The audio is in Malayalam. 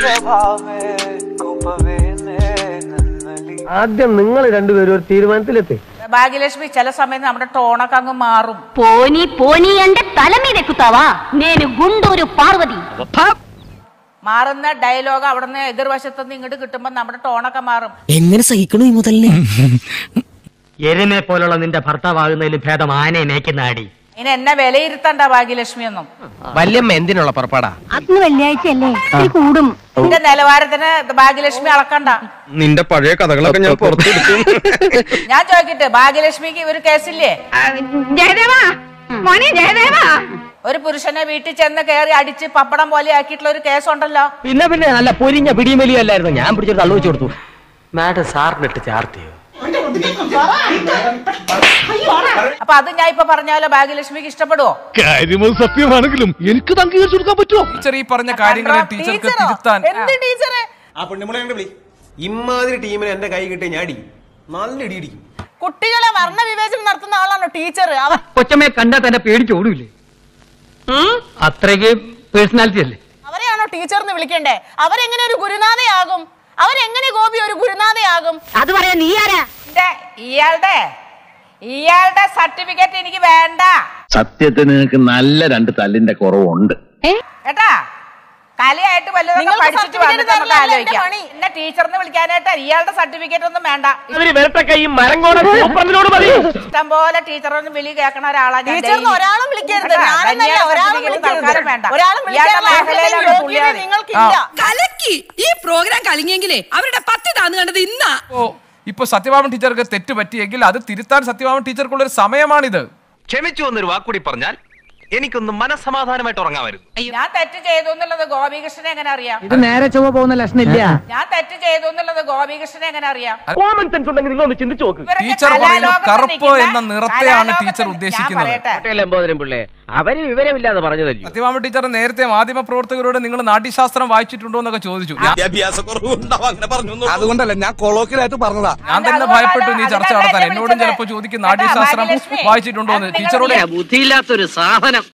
ആദ്യം നിങ്ങൾ രണ്ടുപേരും ഒരു തീരുമാനത്തിലെത്തി భాగ్యలక్ష్మి ചില സമയത്ത് നമ്മുടെ ടോണൊക്കെ അങ്ങ് മാറും పోనీ పోనీ అంటే తల మీద ఎక్కుతావా నేను గుండూరు పార్వతి മാറുന്ന ഡയലോഗ് അവിടുന്ന് എതിർവശത്തുനിന്ന് ഇങ്ങോട്ട് കിട്ടുമ്പോൾ നമ്മുടെ ടോണൊക്കെ മാറും എങ്ങനെ സഹിക്കണു ഈ മുതലിനെ എരുമെ പോലുള്ള നിന്റെ ഭർത്താവാകുന്നതിലും ഭേദം ആനയെ മേയ്ക്കുന്ന അടി ഇനി എന്നെ വിലയിരുത്തണ്ട ഭാഗ്യലക്ഷ്മി ഒന്നും വല്യമ്മ എന്തിനുള്ള പുറപ്പാടാ అతను వెళ్లాయిచ్చല്ലേ കൂടും എന്റെ നിലവാരത്തിന് ഭാഗ്യലക്ഷ്മി അളക്കണ്ട നിന്റെ പഴയ കഥകളൊക്കെ ഞാൻ പുറത്തെടുക്കും ഞാൻ ചോദിക്കട്ടെ ഭാഗ്യലക്ഷ്മിക്ക് ഒരു കേസില്ലേ జయదేవా మణి జయదేవా ഒരു പുരുഷനെ വീട്ടിൽ ചെന്ന് കയറി അടിച്ച് പപ്പടം പോലെ ആക്കിയിട്ടുള്ള ഒരു കേസുണ്ടല്ലോ പിന്നെ പിന്നെ നല്ല പൊരിഞ്ഞ പിടിയും വലിയും അല്ലായിരുന്നു ഞാൻ പിടിച്ചൊരു തള്ളു വെച്ച് കൊടുത്തു മാഡം സാറിനിട്ട് ചാർത്തിയോ അപ്പൊ അത് ഞാൻ ഇപ്പൊ പറഞ്ഞാലോ ഭാഗ്യലക്ഷ്മിക്ക് ഇഷ്ടപ്പെടുവോ കാര്യമത് സത്യമാണെങ്കിലും എനിക്ക് അംഗീകരിച്ചു കൊടുക്കാൻ പറ്റുമോ ടീച്ചർ ഈ പറഞ്ഞ കാര്യങ്ങളെ ടീച്ചർക്ക് ടീച്ചറോ? തിരുത്താൻ എന്ത് ടീച്ചറെ ആ പെണ്ണുമ്പളെ വിളി ഇമാതിരി ടീമിനെ എന്റെ കൈ കിട്ടിയ ഞാൻ അടിക്കും നല്ല ഇടി ഇടിക്കും കുട്ടികളെ വർണ്ണ വിവേചനം നടത്തുന്ന ആളാണോ ടീച്ചർ അവർ കൊച്ചമ്മയെ കണ്ടാൽ തന്നെ പേടിച്ച് ഓടൂലേ അത്രയ്ക്ക് പേഴ്സണാലിറ്റി അല്ലേ അവരെയാണോ ടീച്ചർ എന്ന് വിളിക്കണ്ടേ അവരെങ്ങനെ ഒരു ഗുരുനാഥയാകും അവരെങ്ങനെ ഗോപി ഒരു ഗുരുനാഥയാകും അത് പറയാ നീ ആരാ ഇയാളുടെ ഇയാളുടെ സർട്ടിഫിക്കറ്റ് എനിക്ക് വേണ്ട സത്യത്തിന് നിനക്ക് നല്ല രണ്ട് തല്ലിന്റെ കുറവുണ്ട് കേട്ടാ കലയായിട്ട് വല്ലതൊക്കെ നിങ്ങൾക്ക് പഠിച്ചിട്ട് certificate വന്നിട്ട് നമുക്ക് തരലല്ല എന്റെ ആലോചിക്കാം പണി. എന്നെ ടീച്ചറിന് വിളിക്കാനായിട്ട് ഇയാളുടെ സർട്ടിഫിക്കറ്റ് ഒന്നും വേണ്ട ഇവര് വരട്ടൊക്കെ ഈ മരം കോണ സൂപ്രണ്ടിനോട് മതി ഇഷ്ടം പോലെ ടീച്ചറൊന്നും വിളി കേൾക്കണ ഒരാളാണ് ഞാൻ ടീച്ചറിന് daily. ഒരാളും വിളിക്കരുത്. കേട്ടാ? ഞാനെന്നല്ല, ധന്യയുടെ ഒരാളും certificate വിളിക്കരുത്. തൽക്കാലം വേണ്ട. ഒരാളും ഇയാളുടെ വിളിക്കാനുള്ള മേഖലയിലാണ് യോഗ്യത പുള്ളിയാളി. നിങ്ങൾക്കില്ല. ആ. കലക്കി ഈ പ്രോഗ്രാം കളിഞ്ഞെങ്കിലേ അവരുടെ പത്തി താന്ന് കണ്ടത് ഇന്നാ ഇപ്പോ ഇപ്പൊ സത്യഭാമൻ ടീച്ചർക്ക് തെറ്റ് പറ്റിയെങ്കിൽ അത് തിരുത്താൻ സത്യഭാമൻ ടീച്ചർക്കുള്ള ഒരു സമയമാണിത് ക്ഷമിച്ചു എന്നൊരു വാക്കുകൂടി പറഞ്ഞാൽ എനിക്കൊന്ന് മനസ്സമാധാനമായിട്ട് ഉറങ്ങാമായിരുന്നു ഞാൻ തെറ്റ് ചെയ്തു എന്നുള്ളത് ഗോപികൃഷ്ണനെ എങ്ങനെ അറിയാം ഇത് നേരെ ചൊവ്വ പോകുന്ന ലക്ഷണില്ല ഞാൻ തെറ്റ് ചെയ്തു എന്നുള്ളത് ഗോപികൃഷ്ണനെ എങ്ങനെ അറിയാം കോമൺ സെൻസ് ഉണ്ടെങ്കിൽ നിങ്ങൾ ഒന്ന് ചിന്തിച്ചു നോക്ക് ഇവരൊക്കെ ടീച്ചർ പറയുന്നു കലാലോകത്ത് കറുപ്പ് നിൽക്കുന്ന- എന്ന നിറത്തെയാണ് കലാലോകത്ത് ടീച്ചർ ഞാൻ ഉദ്ദേശിക്കുന്നത്. പറയട്ടെ. എമ്പോതിനും പിള്ളേ അവര് വിവരമില്ലാതെ പറഞ്ഞതല്ലേ സത്യഭാമൻ ടീച്ചർ നേരത്തെ മാധ്യമ പ്രവർത്തകരോട് നിങ്ങൾ നാട്യശാസ്ത്രം വായിച്ചിട്ടുണ്ടോ എന്നൊക്കെ ചോദിച്ചു ഞാൻ- വിദ്യാഭ്യാസ കുറവുണ്ടാവും അങ്ങനെ പറഞ്ഞു അതുകൊണ്ടല്ല ഞാൻ കൊളോക്കിലായിട്ട് പറഞ്ഞതാ ഞാൻ തന്നെ അതുകൊണ്ടല്ല, ഭയപ്പെട്ടു നീ ചർച്ച അതിനല്ല നടത്താൻ എന്നെ എന്നോടും വിളിച്ചത്. ചിലപ്പോൾ ചോദിക്കും കേട്ടാ, നാട്യശാസ്ത്രം ഭാഗ്യലക്ഷ്മി, വായിച്ചിട്ടുണ്ടോ എന്ന് അത് നിങ്ങൾ ടീച്ചറോട് ബുദ്ധിയില്ലാത്തൊരു സാധനം